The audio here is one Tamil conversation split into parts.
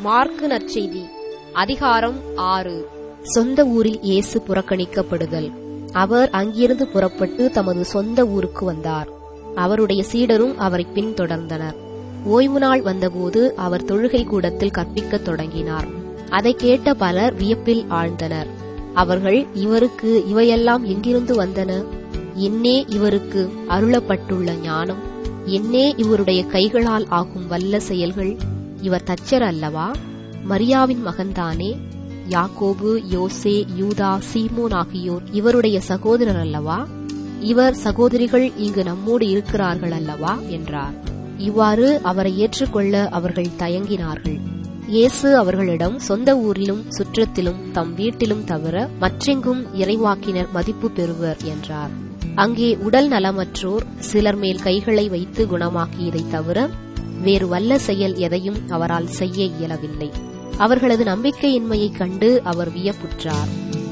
மார்க்கு நற்செய்தி அதிகாரம் ஆறு சொந்த ஊரில் இயேசு புறக்கணிக்கப்படுதல் அவர் அங்கிருந்து புறப்பட்டு தமது சொந்த ஊருக்கு வந்தார் அவருடைய சீடரும் அவரை பின்தொடர்ந்தனர் ஓய்வு நாள் வந்தபோது அவர் தொழுகை கூடத்தில் கற்பிக்கத் தொடங்கினார் அதை கேட்ட பலர் வியப்பில் ஆழ்ந்தனர் அவர்கள் இவருக்கு இவையெல்லாம் எங்கிருந்து வந்தன என்னே இவருக்கு அருளப்பட்டுள்ள ஞானம் என்னே இவருடைய கைகளால் ஆகும் வல்ல செயல்கள் இவர் தச்சர் அல்லவா மரியாவின் மகன்தானே யாக்கோபு யோசே யூதா சீமோன் ஆகியோர் இவருடைய சகோதரர் அல்லவா இவர் சகோதரிகள் இங்கு நம்மோடு இருக்கிறார்கள் அல்லவா என்றார் இவ்வாறு அவரை ஏற்றுக்கொள்ள அவர்கள் தயங்கினார்கள் இயேசு அவர்களிடம் சொந்த ஊரிலும் சுற்றத்திலும் தம் வீட்டிலும் தவிர மற்றெங்கும் இறைவாக்கினர் மதிப்பு பெறுவர் என்றார் அங்கே உடல் நலமற்றோர் சிலர் மேல் கைகளை வைத்து குணமாக்கியதைத் தவிர வேறு வல்ல செயல் எதையும் அவரால் செய்ய இயலவில்லை அவர்களது நம்பிக்கையின்மையைக் கண்டு அவர் வியப்புற்றார்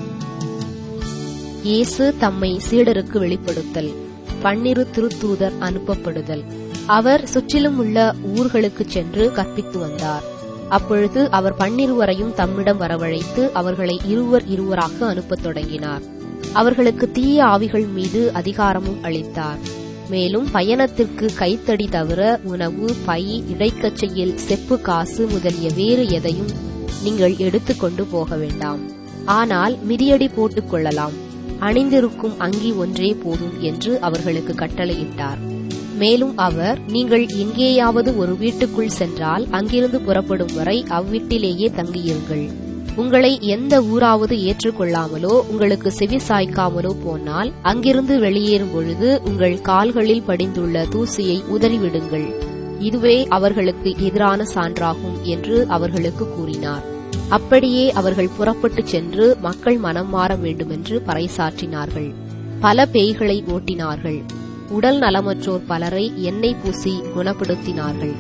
இயேசு தம்மை சீடருக்கு வெளிப்படுத்தல் பன்னிரு திருத்தூதர் அனுப்பப்படுதல் அவர் சுற்றிலும் உள்ள ஊர்களுக்குச் சென்று கற்பித்து வந்தார் அப்பொழுது அவர் பன்னிருவரையும் தம்மிடம் வரவழைத்து அவர்களை இருவர் இருவராக அனுப்பத் தொடங்கினார் அவர்களுக்கு தீய ஆவிகள் மீது அதிகாரமும் அளித்தார் மேலும் பயணத்திற்கு கைத்தடி தவிர உணவு பை இடைக்கச்சையில் செப்பு காசு முதலிய வேறு எதையும் நீங்கள் எடுத்துக்கொண்டு போக வேண்டாம் ஆனால் மிதியடி போட்டுக் கொள்ளலாம் அணிந்திருக்கும் அங்கி ஒன்றே போதும் என்று அவர்களுக்கு கட்டளையிட்டார் மேலும் அவர் நீங்கள் எங்கேயாவது ஒரு வீட்டுக்குள் சென்றால் அங்கிருந்து புறப்படும் வரை அவ்வீட்டிலேயே தங்கியிருங்கள் உங்களை எந்த ஊராவது ஏற்றுக்கொள்ளாமலோ உங்களுக்கு செவி சாய்க்காமலோ போனால் அங்கிருந்து வெளியேறும் பொழுது உங்கள் கால்களில் படிந்துள்ள தூசியை உதறிவிடுங்கள் இதுவே அவர்களுக்கு எதிரான சான்றாகும் என்று அவர்களுக்கு கூறினார் அப்படியே அவர்கள் புறப்பட்டுச் சென்று மக்கள் மனம் மாற வேண்டுமென்று பறைசாற்றினார்கள் பல பேய்களை ஓட்டினார்கள் உடல் நலமற்றோர் பலரை எண்ணெய் பூசி குணப்படுத்தினார்கள்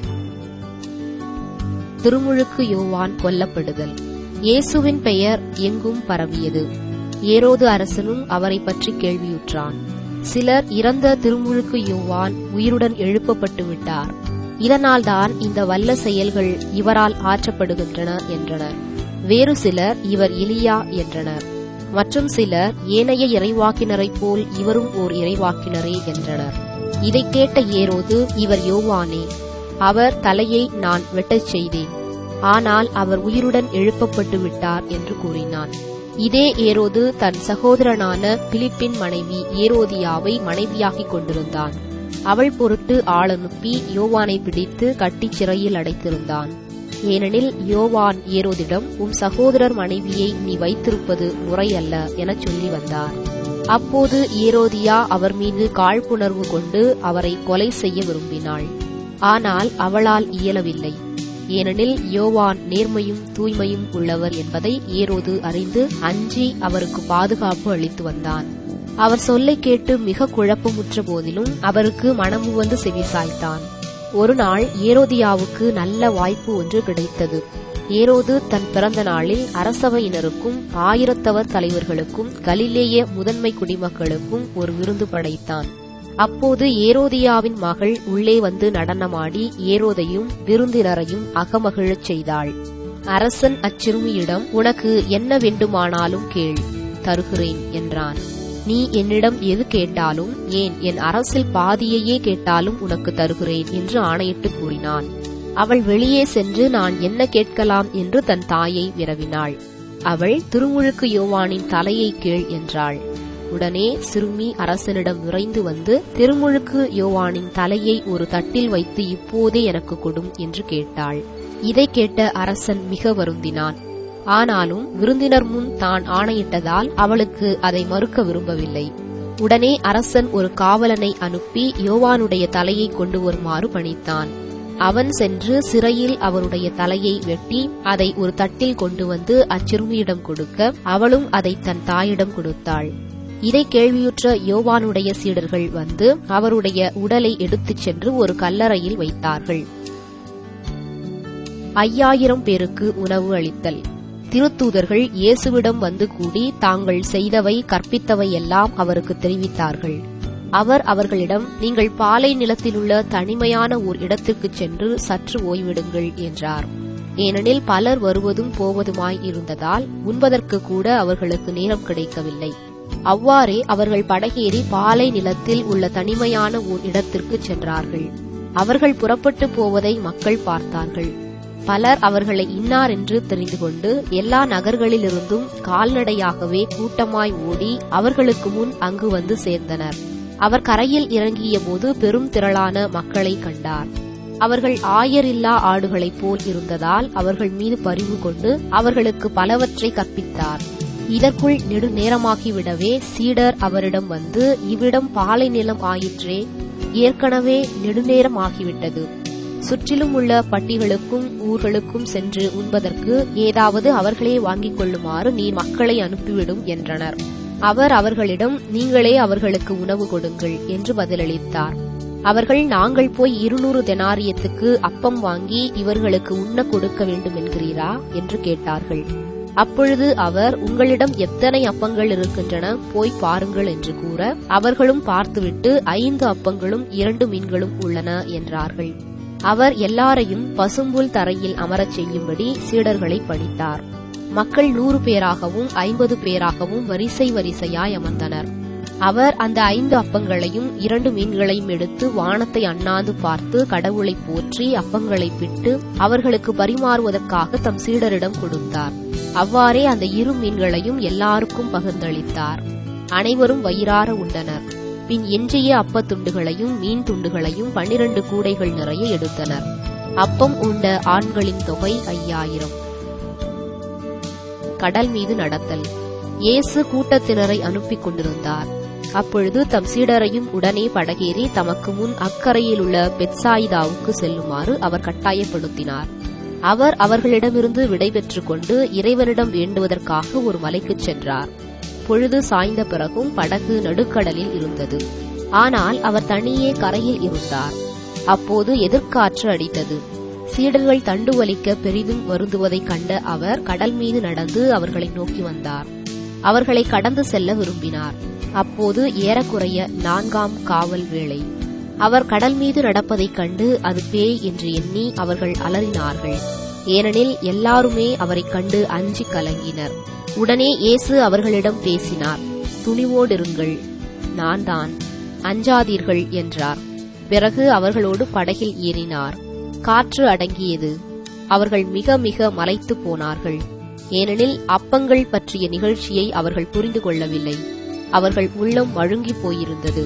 திருமுழுக்கு யோவான் கொல்லப்படுதல் இயேசுவின் பெயர் எங்கும் பரவியது ஏரோது அரசனும் அவரை பற்றி கேள்வியுற்றான் சிலர் இறந்த திருமுழுக்கு யோவான் உயிருடன் எழுப்பப்பட்டு விட்டார் இதனால்தான் இந்த வல்ல செயல்கள் இவரால் ஆற்றப்படுகின்றன என்றனர் வேறு சிலர் இவர் இலியா என்றனர் மற்றும் சிலர் ஏனைய இறைவாக்கினரைப் போல் இவரும் ஓர் இறைவாக்கினரே என்றனர் இதைக் கேட்ட ஏரோது இவர் யோவானே அவர் தலையை நான் வெட்டச் செய்தேன் ஆனால் அவர் உயிருடன் எழுப்பப்பட்டு விட்டார் என்று கூறினான் இதே ஏரோது தன் சகோதரனான பிலிப்பின் மனைவி ஏரோதியாவை மனைவியாகிக் கொண்டிருந்தான் அவள் பொருட்டு ஆள் அனுப்பி யோவானை பிடித்து கட்டிச் சிறையில் அடைத்திருந்தான் ஏனெனில் யோவான் ஏரோதிடம் உம் சகோதரர் மனைவியை நீ வைத்திருப்பது முறையல்ல எனச் சொல்லி வந்தார் அப்போது ஏரோதியா அவர் மீது காழ்ப்புணர்வு கொண்டு அவரை கொலை செய்ய விரும்பினாள் ஆனால் அவளால் இயலவில்லை ஏனெனில் யோவான் நேர்மையும் தூய்மையும் உள்ளவர் என்பதை ஏரோது அறிந்து அஞ்சி அவருக்கு பாதுகாப்பு அளித்து வந்தான் அவர் சொல்லை கேட்டு மிக குழப்பமுற்ற போதிலும் அவருக்கு மனமு வந்து செவிசாய்த்தான் ஒரு நாள் ஏரோதியாவுக்கு நல்ல வாய்ப்பு ஒன்று கிடைத்தது ஏரோது தன் பிறந்த நாளில் அரசவையினருக்கும் ஆயிரத்தவர் தலைவர்களுக்கும் கலிலேய முதன்மை குடிமக்களுக்கும் ஒரு விருந்து படைத்தான் அப்போது ஏரோதியாவின் மகள் உள்ளே வந்து நடனமாடி ஏரோதையும் விருந்தினரையும் அகமகிழச் செய்தாள் அரசன் அச்சிறுமியிடம் உனக்கு என்ன வேண்டுமானாலும் கேள் தருகிறேன் என்றான் நீ என்னிடம் எது கேட்டாலும் ஏன் என் அரசில் பாதியையே கேட்டாலும் உனக்கு தருகிறேன் என்று ஆணையிட்டு கூறினான் அவள் வெளியே சென்று நான் என்ன கேட்கலாம் என்று தன் தாயை விரவினாள் அவள் திருமுழுக்கு யோவானின் தலையை கேள் என்றாள் உடனே சிறுமி அரசனிடம் விரைந்து வந்து திருமுழுக்கு யோவானின் தலையை ஒரு தட்டில் வைத்து இப்போதே எனக்கு கொடும் என்று கேட்டாள் இதை கேட்ட அரசன் மிக வருந்தினான் ஆனாலும் விருந்தினர் முன் தான் ஆணையிட்டதால் அவளுக்கு அதை மறுக்க விரும்பவில்லை உடனே அரசன் ஒரு காவலனை அனுப்பி யோவானுடைய தலையை கொண்டு வருமாறு பணித்தான் அவன் சென்று சிறையில் அவருடைய தலையை வெட்டி அதை ஒரு தட்டில் கொண்டு வந்து அச்சிறுமியிடம் கொடுக்க அவளும் அதை தன் தாயிடம் கொடுத்தாள் இதை கேள்வியுற்ற யோவானுடைய சீடர்கள் வந்து அவருடைய உடலை எடுத்துச் சென்று ஒரு கல்லறையில் வைத்தார்கள் ஐயாயிரம் பேருக்கு உணவு அளித்தல் திருத்தூதர்கள் இயேசுவிடம் வந்து கூடி தாங்கள் செய்தவை கற்பித்தவை எல்லாம் அவருக்கு தெரிவித்தார்கள் அவர் அவர்களிடம் நீங்கள் பாலை நிலத்திலுள்ள தனிமையான ஓர் இடத்திற்குச் சென்று சற்று ஓய்விடுங்கள் என்றார் ஏனெனில் பலர் வருவதும் போவதுமாய் இருந்ததால் உண்பதற்கு கூட அவர்களுக்கு நேரம் கிடைக்கவில்லை அவ்வாறே அவர்கள் படகேறி பாலை நிலத்தில் உள்ள தனிமையான ஓர் இடத்திற்கு சென்றார்கள் அவர்கள் புறப்பட்டு போவதை மக்கள் பார்த்தார்கள் பலர் அவர்களை இன்னார் என்று தெரிந்து கொண்டு எல்லா நகர்களிலிருந்தும் கால்நடையாகவே கூட்டமாய் ஓடி அவர்களுக்கு முன் அங்கு வந்து சேர்ந்தனர் அவர் கரையில் இறங்கிய போது பெரும் திரளான மக்களை கண்டார் அவர்கள் ஆயரில்லா ஆடுகளைப் போல் இருந்ததால் அவர்கள் மீது பரிவு கொண்டு அவர்களுக்கு பலவற்றை கற்பித்தார் இதற்குள் நெடு நேரமாகிவிடவே சீடர் அவரிடம் வந்து இவ்விடம் பாலை நிலம் ஆயிற்றே ஏற்கனவே நெடுநேரம் ஆகிவிட்டது சுற்றிலும் உள்ள பட்டிகளுக்கும் ஊர்களுக்கும் சென்று உண்பதற்கு ஏதாவது அவர்களே வாங்கிக் கொள்ளுமாறு நீ மக்களை அனுப்பிவிடும் என்றனர் அவர் அவர்களிடம் நீங்களே அவர்களுக்கு உணவு கொடுங்கள் என்று பதிலளித்தார் அவர்கள் நாங்கள் போய் இருநூறு தெனாரியத்துக்கு அப்பம் வாங்கி இவர்களுக்கு உண்ண கொடுக்க வேண்டும் என்கிறீரா என்று கேட்டார்கள் அப்பொழுது அவர் உங்களிடம் எத்தனை அப்பங்கள் இருக்கின்றன போய் பாருங்கள் என்று கூற அவர்களும் பார்த்துவிட்டு ஐந்து அப்பங்களும் இரண்டு மீன்களும் உள்ளன என்றார்கள் அவர் எல்லாரையும் பசும்புல் தரையில் அமரச் செய்யும்படி சீடர்களை பணித்தார் மக்கள் நூறு பேராகவும் ஐம்பது பேராகவும் வரிசை வரிசையாய் அமர்ந்தனர் அவர் அந்த ஐந்து அப்பங்களையும் இரண்டு மீன்களையும் எடுத்து வானத்தை அண்ணாந்து பார்த்து கடவுளை போற்றி அப்பங்களை பிட்டு அவர்களுக்கு பரிமாறுவதற்காக தம் சீடரிடம் கொடுத்தார் அவ்வாறே அந்த இரு மீன்களையும் எல்லாருக்கும் பகிர்ந்தளித்தார் அனைவரும் வயிறார உண்டனர் பின் எஞ்சிய அப்பத் துண்டுகளையும் மீன் துண்டுகளையும் பன்னிரண்டு கூடைகள் நிறைய எடுத்தனர் அப்பம் உண்ட ஆண்களின் தொகை ஐயாயிரம் கடல் மீது நடத்தல் இயேசு கூட்டத்தினரை அனுப்பிக் கொண்டிருந்தார் அப்பொழுது தம் சீடரையும் உடனே படகேறி தமக்கு முன் அக்கறையில் உள்ள பெட்சாயிதாவுக்கு செல்லுமாறு அவர் கட்டாயப்படுத்தினார் அவர் அவர்களிடமிருந்து விடைபெற்றுக் கொண்டு இறைவனிடம் வேண்டுவதற்காக ஒரு மலைக்குச் சென்றார் பொழுது சாய்ந்த பிறகும் படகு நடுக்கடலில் இருந்தது ஆனால் அவர் தனியே கரையில் இருந்தார் அப்போது எதிர்காற்று அடித்தது சீடர்கள் தண்டு வலிக்க பெரிதும் வருந்துவதைக் கண்ட அவர் கடல் மீது நடந்து அவர்களை நோக்கி வந்தார் அவர்களை கடந்து செல்ல விரும்பினார் அப்போது ஏறக்குறைய நான்காம் காவல் வேளை அவர் கடல் மீது நடப்பதைக் கண்டு அது பேய் என்று எண்ணி அவர்கள் அலறினார்கள் ஏனெனில் எல்லாருமே அவரைக் கண்டு அஞ்சி கலங்கினர் உடனே இயேசு அவர்களிடம் பேசினார் துணிவோடிருங்கள் நான் தான் அஞ்சாதீர்கள் என்றார் பிறகு அவர்களோடு படகில் ஏறினார் காற்று அடங்கியது அவர்கள் மிக மிக மலைத்து போனார்கள் ஏனெனில் அப்பங்கள் பற்றிய நிகழ்ச்சியை அவர்கள் புரிந்து கொள்ளவில்லை அவர்கள் உள்ளம் மழுங்கி போயிருந்தது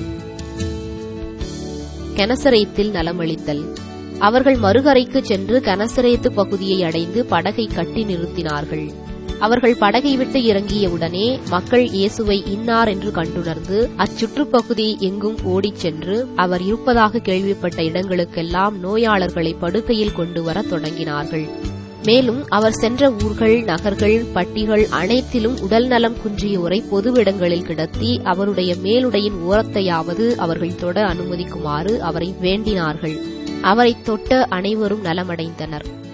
கெனசரேத்தில் நலமளித்தல் அவர்கள் மறுகரைக்கு சென்று கனசரேத்து பகுதியை அடைந்து படகை கட்டி நிறுத்தினார்கள் அவர்கள் படகை விட்டு இறங்கிய உடனே மக்கள் இயேசுவை இன்னார் என்று கண்டுணர்ந்து அச்சுற்றுப்பகுதி எங்கும் ஓடிச் சென்று அவர் இருப்பதாக கேள்விப்பட்ட இடங்களுக்கெல்லாம் நோயாளர்களை படுக்கையில் கொண்டு வர தொடங்கினார்கள் மேலும் அவர் சென்ற ஊர்கள் நகர்கள் பட்டிகள் அனைத்திலும் உடல் நலம் குன்றியோரை பொதுவிடங்களில் கிடத்தி அவருடைய மேலுடையின் ஓரத்தையாவது அவர்கள் தொட அனுமதிக்குமாறு அவரை வேண்டினார்கள் அவரை தொட்ட அனைவரும் நலமடைந்தனர்